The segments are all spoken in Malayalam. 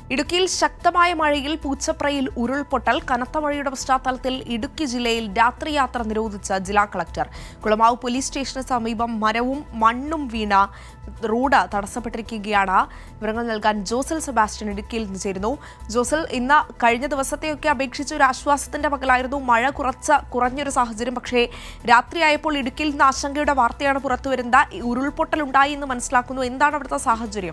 ഇടുക്കിയിൽ ശക്തമായ മഴയിൽ പൂച്ചപ്രയിൽ ഉരുൾപൊട്ടൽ കനത്ത മഴയുടെ പശ്ചാത്തലത്തിൽ ഇടുക്കി ജില്ലയിൽ രാത്രിയാത്ര നിരോധിച്ച ജില്ലാ കളക്ടർ കുളമാവ് പോലീസ് സ്റ്റേഷന് സമീപം മരവും മണ്ണും വീണ റോഡ് തടസ്സപ്പെട്ടിരിക്കുകയാണ് വിവരങ്ങൾ നൽകാൻ ജോസൽ സെബാസ്റ്റ്യൻ ഇടുക്കിയിൽ നിന്ന് ചേരുന്നു ജോസൽ ഇന്ന് കഴിഞ്ഞ ദിവസത്തെയൊക്കെ അപേക്ഷിച്ച് ഒരു ആശ്വാസത്തിന്റെ പകലായിരുന്നു മഴ കുറച്ച കുറഞ്ഞൊരു സാഹചര്യം പക്ഷേ രാത്രിയായപ്പോൾ ഇടുക്കിയിൽ നിന്ന് ആശങ്കയുടെ വാർത്തയാണ് പുറത്തുവരുന്നത് ഈ ഉരുൾപൊട്ടൽ ഉണ്ടായി എന്ന് മനസ്സിലാക്കുന്നു എന്താണ് അവിടുത്തെ സാഹചര്യം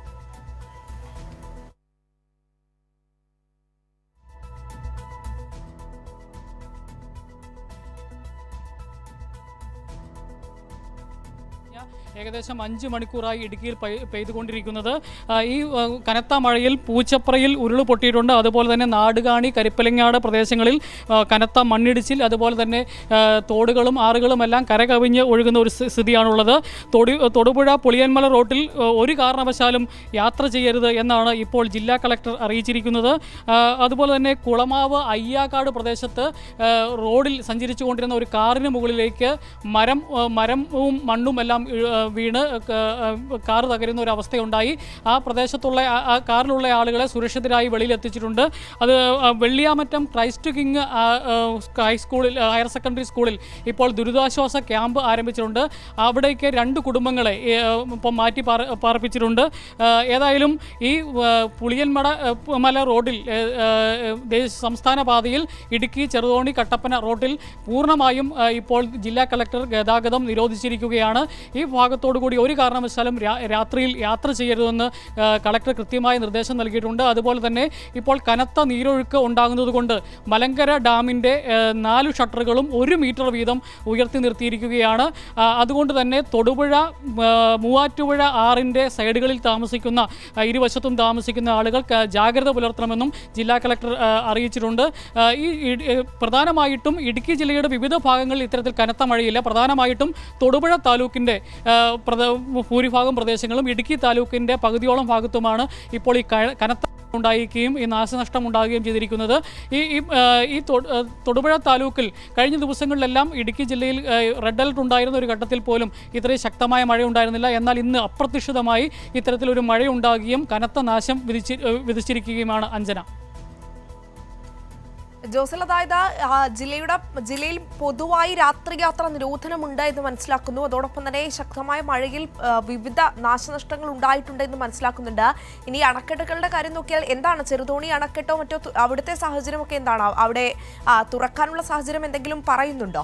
ഏകദേശം അഞ്ച് മണിക്കൂറായി ഇടുക്കിയിൽ പെയ്- പെയ്തുകൊണ്ടിരിക്കുന്നത് ആ, ഈ ആ, കനത്ത മഴയിൽ പൂച്ചപ്രയിൽ ഉരുൾ പൊട്ടിയിട്ടുണ്ട് അതുപോലെ തന്നെ നാടുകാണി കരിപ്പലങ്ങാട് പ്രദേശങ്ങളിൽ ആ, കനത്ത മണ്ണിടിച്ചിൽ അതുപോലെ തന്നെ ആ, തോടുകളും ആറുകളും എല്ലാം കരകവിഞ്ഞ് ഒഴുകുന്ന ഒരു സ്ഥി- സ്ഥിതിയാണുള്ളത് തൊടി തൊടുപുഴ പുളിയന്മല റോട്ടിൽ ആ, ഒരു കാരണവശാലും യാത്ര ചെയ്യരുത് എന്നാണ് ഇപ്പോൾ ജില്ലാ കളക്ടർ അറിയിച്ചിരിക്കുന്നത് ആ, അതുപോലെ തന്നെ കുളമാവ് അയ്യാക്കാട് പ്രദേശത്ത് ആ, റോഡിൽ സഞ്ചരിച്ചു കൊണ്ടിരുന്ന ഒരു കാറിന് മുകളിലേക്ക് മരം ആ, മരവും മണ്ണും എല്ലാം ഇഴ- ആ, വീണ് ക- ആ, കാറ് തകരുന്ന ഒരു അവസ്ഥയുണ്ടായി ആ പ്രദേശത്തുള്ള ആ- ആ കാറിലുള്ള ആളുകളെ സുരക്ഷിതരായി വെളിയിലെത്തിച്ചിട്ടുണ്ട് അത് ആ, വെള്ളിയാമറ്റം ക്രൈസ്റ്റ് കിങ് ആ, ആ, ഹൈസ്കൂളിൽ ആ, ഹയർ സെക്കൻഡറി സ്കൂളിൽ ഇപ്പോൾ ദുരിതാശ്വാസ ക്യാമ്പ് ആരംഭിച്ചിട്ടുണ്ട് അവിടേക്ക് രണ്ട് കുടുംബങ്ങളെ ഏ, ഇപ്പം മാറ്റി പാർ പാർപ്പിച്ചിട്ടുണ്ട് ആ, ഏതായാലും ഈ ആ, പുളിയൻമട ആ, മല റോഡിൽ ഏ, ആ, ദേശ സംസ്ഥാന പാതയിൽ ഇടുക്കി ചെറുതോണി കട്ടപ്പന റോഡിൽ പൂർണ്ണമായും ആ, ഇപ്പോൾ ജില്ലാ കളക്ടർ ഗതാഗതം നിരോധിച്ചിരിക്കുകയാണ് ഈ ഭാഗത്തോടു കൂടി ഒരു കാരണവശാലും രാ- രാത്രിയിൽ യാത്ര ചെയ്യരുതെന്ന് ആ, കളക്ടർ കൃത്യമായ നിർദ്ദേശം നൽകിയിട്ടുണ്ട് അതുപോലെ തന്നെ ഇപ്പോൾ കനത്ത നീരൊഴുക്ക് ഉണ്ടാകുന്നതുകൊണ്ട് മലങ്കര ഡാമിൻ്റെ ആ, നാല് ഷട്ടറുകളും ഒരു മീറ്റർ വീതം ഉയർത്തി നിർത്തിയിരിക്കുകയാണ് ആ, അതുകൊണ്ട് തന്നെ തൊടുപുഴ ആ, മൂവാറ്റുപുഴ ആറിൻ്റെ സൈഡുകളിൽ താമസിക്കുന്ന ആ, ഇരുവശത്തും താമസിക്കുന്ന ആളുകൾ ക- ജാഗ്രത പുലർത്തണമെന്നും ജില്ലാ കളക്ടർ ആ, അറിയിച്ചിട്ടുണ്ട് ആ, ഈ ഇ- ഏ, പ്രധാനമായിട്ടും ഇടുക്കി ജില്ലയുടെ വിവിധ ഭാഗങ്ങളിൽ ഇത്തരത്തിൽ കനത്ത മഴയില്ല പ്രധാനമായിട്ടും തൊടുപുഴ താലൂക്കിൻ്റെ ആ, പ്രധ- ഭൂരിഭാഗം പ്രദേശങ്ങളും ഇടുക്കി താലൂക്കിൻ്റെ പകുതിയോളം ഭാഗത്തുമാണ് ഇപ്പോൾ ഈ ക- കനത്ത ഉണ്ടായിരിക്കുകയും ഈ നാശനഷ്ടം ഉണ്ടാകുകയും ചെയ്തിരിക്കുന്നത് ഈ ഈ, ആ, ഈ തൊ- ആ, തൊടുപുഴ താലൂക്കിൽ കഴിഞ്ഞ ദിവസങ്ങളിലെല്ലാം ഇടുക്കി ജില്ലയിൽ ആ, റെഡ് അലർട്ട് ഉണ്ടായിരുന്ന ഒരു ഘട്ടത്തിൽ പോലും ഇത്രയും ശക്തമായ മഴ ഉണ്ടായിരുന്നില്ല എന്നാൽ ഇന്ന് അപ്രതീക്ഷിതമായി ഇത്തരത്തിലൊരു മഴ ഉണ്ടാകുകയും കനത്ത നാശം വിധിച്ച് വിധിച്ചിരിക്കുകയുമാണ് അഞ്ജന ജോസൽ അതായത് ആ, ജില്ലയുടെ ജില്ലയിൽ പൊതുവായി രാത്രിയാത്ര നിരോധനമുണ്ട് എന്ന് മനസ്സിലാക്കുന്നു അതോടൊപ്പം തന്നെ ശക്തമായ മഴയിൽ ആ, വിവിധ നാശനഷ്ടങ്ങൾ ഉണ്ടായിട്ടുണ്ട് എന്ന് മനസ്സിലാക്കുന്നുണ്ട് ഇനി അണക്കെട്ടുകളുടെ കാര്യം നോക്കിയാൽ എന്താണ് ചെറുതോണി അണക്കെട്ടോ മറ്റോ തു- അവിടുത്തെ സാഹചര്യമൊക്കെ എന്താണ് അവിടെ ആ, തുറക്കാനുള്ള സാഹചര്യം എന്തെങ്കിലും പറയുന്നുണ്ടോ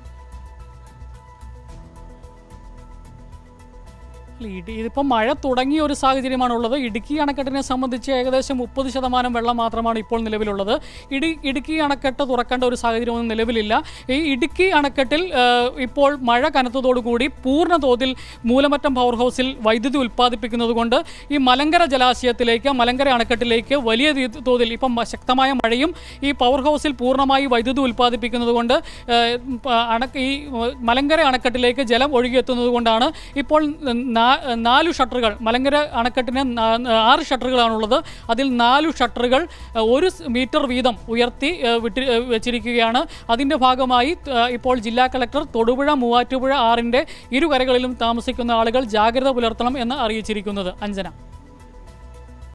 ഇടി ഇതിപ്പോൾ മഴ തുടങ്ങിയ ഒരു സാഹചര്യമാണുള്ളത് ഇടുക്കി അണക്കെട്ടിനെ സംബന്ധിച്ച് ഏകദേശം മുപ്പത് ശതമാനം വെള്ളം മാത്രമാണ് ഇപ്പോൾ നിലവിലുള്ളത് ഇടി ഇടുക്കി അണക്കെട്ട് തുറക്കേണ്ട ഒരു സാഹചര്യമൊന്നും നിലവിലില്ല ഈ ഇടുക്കി അണക്കെട്ടിൽ ആ, ഇപ്പോൾ മഴ കനത്തതോടുകൂടി പൂർണ്ണ തോതിൽ മൂലമറ്റം പവർ ഹൗസിൽ വൈദ്യുതി ഉൽപ്പാദിപ്പിക്കുന്നത് കൊണ്ട് ഈ മലങ്കര ജലാശയത്തിലേക്ക് മലങ്കര അണക്കെട്ടിലേക്ക് വലിയ രീതി- തോതിൽ ഇപ്പം മ- ശക്തമായ മഴയും ഈ പവർ ഹൗസിൽ പൂർണ്ണമായി വൈദ്യുതി ഉൽപ്പാദിപ്പിക്കുന്നത് കൊണ്ട് ആ, പ- അണക്ക് ഈ ആ, മലങ്കര അണക്കെട്ടിലേക്ക് ജലം ഒഴുകിയെത്തുന്നത് കൊണ്ടാണ് ഇപ്പോൾ നാ- നാലു ഷട്ടറുകൾ മലങ്കര അണക്കെട്ടിന് നാ- ആറ് ഷട്ടറുകളാണുള്ളത് അതിൽ നാലു ഷട്ടറുകൾ ആ, ഒരു സ് മീറ്റർ വീതം ഉയർത്തി ആ, വിട്ടി ആ, വെച്ചിരിക്കുകയാണ് അതിൻ്റെ ഭാഗമായി ആ, ഇപ്പോൾ ജില്ലാ കളക്ടർ തൊടുപുഴ മൂവാറ്റുപുഴ ആറിൻ്റെ ഇരുകരകളിലും താമസിക്കുന്ന ആളുകൾ ജാഗ്രത പുലർത്തണം എന്ന് അറിയിച്ചിരിക്കുന്നത് അഞ്ജന